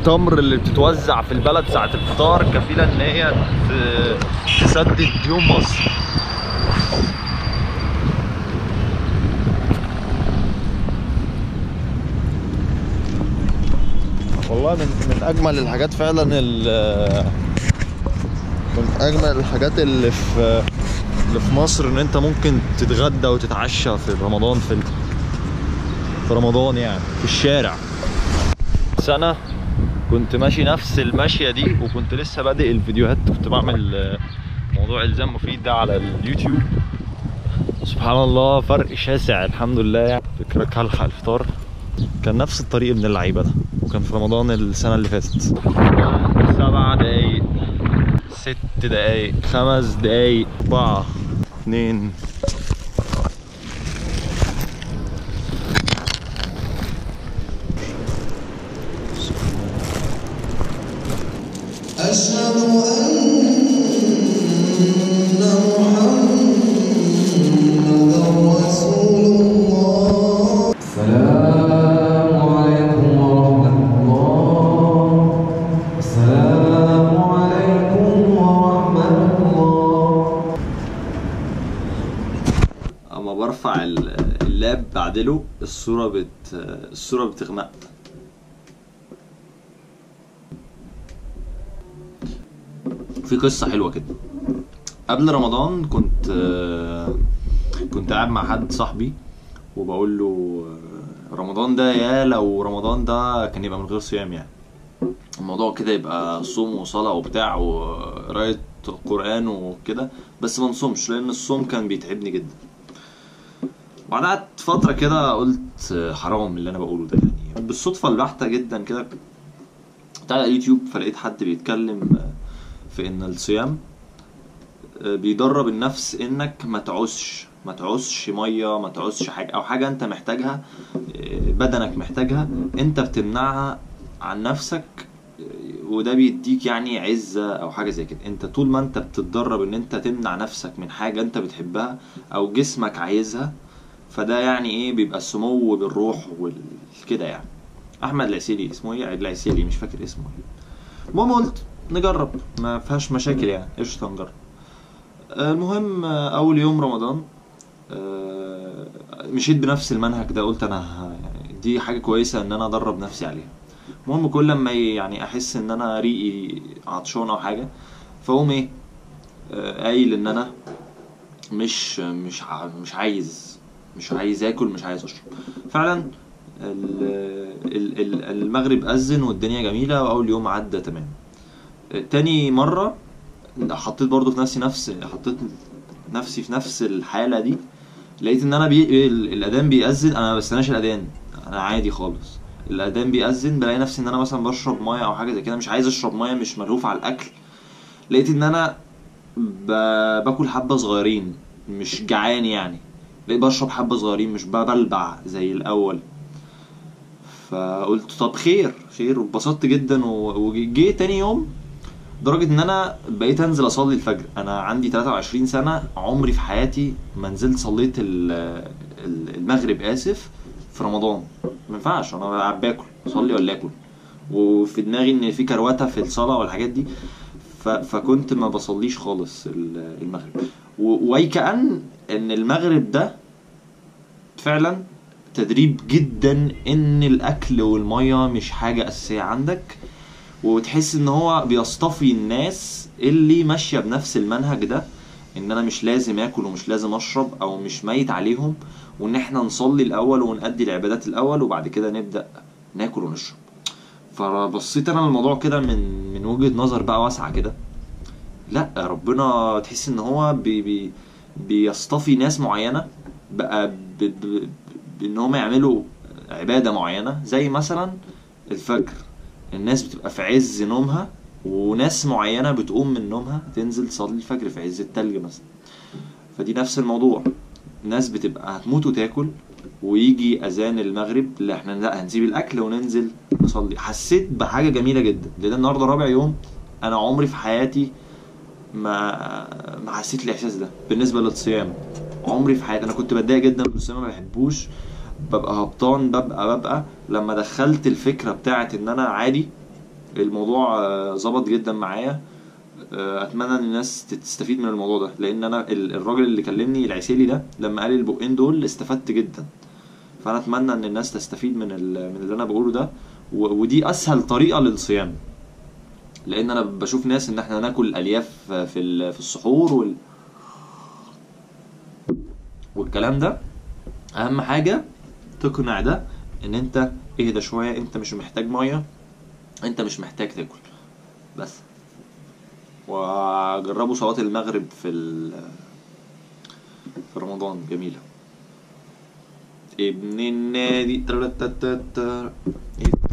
التمر اللي بتتوزع في البلد ساعة الفطار كفيلة ان هي ت- تسدد ديون مصر والله من من اجمل الحاجات فعلا ال- من اجمل الحاجات اللي في اللي في مصر ان انت ممكن تتغدى وتتعشى في رمضان في ال- في رمضان يعني في الشارع سنة كنت ماشي نفس الماشية دي وكنت لسه بادئ الفيديوهات كنت بعمل آه، موضوع الزام مفيد ده على اليوتيوب سبحان الله فرق شاسع الحمد لله يعني فكرة هلحق الفطار كان نفس الطريق ابن اللعيبة ده وكان في رمضان السنة اللي فاتت سبع دقايق ست دقايق خمس دقايق أربعة اتنين أشهد أن محمدا رسول الله السلام عليكم ورحمة الله السلام عليكم ورحمة الله اما برفع ال- اللاب بعدله الصورة بت الصورة بتغمق في قصة حلوة كده قبل رمضان كنت كنت قاعد مع حد صاحبي وبقول له رمضان ده يا لو رمضان ده كان يبقى من غير صيام يعني الموضوع كده يبقى صوم وصلاة وبتاع وقراية قرآن وكده بس ما نصومش لأن الصوم كان بيتعبني جدا وبعدها قعدت فترة كده قلت حرام اللي أنا بقوله ده يعني بالصدفة البحتة جدا كده كنت على اليوتيوب فلقيت حد بيتكلم في إن الصيام بيدرب النفس إنك ما تعوزش ما تعوزش مية ما تعوزش حاجة أو حاجة أنت محتاجها بدنك محتاجها أنت بتمنعها عن نفسك وده بيديك يعني عزة أو حاجة زي كده أنت طول ما أنت بتتدرب إن أنت تمنع نفسك من حاجة أنت بتحبها أو جسمك عايزها فده يعني ايه بيبقى السمو بالروح والكده يعني احمد العسيلي اسمه ايه العسيلي مش فاكر اسمه ايه المهم قلت نجرب ما فيهاش مشاكل يعني قشطه نجرب المهم اول يوم رمضان آه، مشيت بنفس المنهج ده قلت انا ه- يعني دي حاجه كويسه ان انا ادرب نفسي عليها المهم كل لما ي- يعني احس ان انا ريقي عطشان او حاجه فاقوم ايه آه، قايل ان انا مش مش ع- مش عايز مش عايز اكل مش عايز اشرب فعلا ال- ال- ال- المغرب اذن والدنيا جميله واول يوم عدى تمام تاني مره حطيت برضو في نفسي نفس حطيت نفسي في نفس الحاله دي لقيت ان انا بي... ال- الاذان بيأذن انا ما بستناش الاذان انا عادي خالص الاذان بيأذن بلاقي نفسي ان انا مثلا بشرب ميه او حاجه زي كده مش عايز اشرب ميه مش ملهوف على الاكل لقيت ان انا ب... باكل حبه صغيرين مش جعان يعني بقيت بشرب حبه صغيرين مش ببلبع زي الاول فقلت طب خير خير واتبسطت جدا و- وجه تاني يوم لدرجه ان انا بقيت انزل اصلي الفجر انا عندي 23 سنه عمري في حياتي ما نزلت صليت ال- ال- المغرب اسف في رمضان ما ينفعش انا قاعد باكل اصلي ولا اكل وفي دماغي ان في كروته في الصلاه والحاجات دي ف... فكنت ما بصليش خالص ال- المغرب و- وكأن ان المغرب ده فعلا تدريب جدا ان الاكل والميه مش حاجه اساسيه عندك وتحس ان هو بيصطفي الناس اللي ماشيه بنفس المنهج ده ان انا مش لازم اكل ومش لازم اشرب او مش ميت عليهم وان احنا نصلي الاول ونأدي العبادات الاول وبعد كده نبدا ناكل ونشرب فبصيت انا الموضوع كده من من وجهه نظر بقى واسعه كده لا ربنا تحس ان هو بي بي بيصطفي ناس معينه بقى ب- ب- بان هم يعملوا عباده معينه زي مثلا الفجر الناس بتبقى في عز نومها وناس معينه بتقوم من نومها تنزل تصلي الفجر في عز التلج مثلا فدي نفس الموضوع ناس بتبقى هتموت وتاكل ويجي اذان المغرب اللي احنا لا هنسيب الاكل وننزل نصلي حسيت بحاجه جميله جدا لان النهارده رابع يوم انا عمري في حياتي ما ما حسيت الاحساس ده بالنسبه للصيام عمري في حياتي انا كنت بتضايق جدا من الصيام ما بحبوش ببقى هبطان ببقى ببقى لما دخلت الفكره بتاعت ان انا عادي الموضوع آه، ظبط جدا معايا آه، اتمنى ان الناس تستفيد من الموضوع ده لان انا ال- الراجل اللي كلمني العسيلي ده لما قال البقين دول استفدت جدا فانا اتمنى ان الناس تستفيد من ال- من اللي انا بقوله ده و- ودي اسهل طريقه للصيام لان انا بشوف ناس ان احنا ناكل الياف في ال- في السحور وال والكلام ده اهم حاجه تقنع ده ان انت اهدى شويه انت مش محتاج ميه انت مش محتاج تاكل بس وجربوا صلاه المغرب في ال- في رمضان جميله ابن النادي ترتتتر.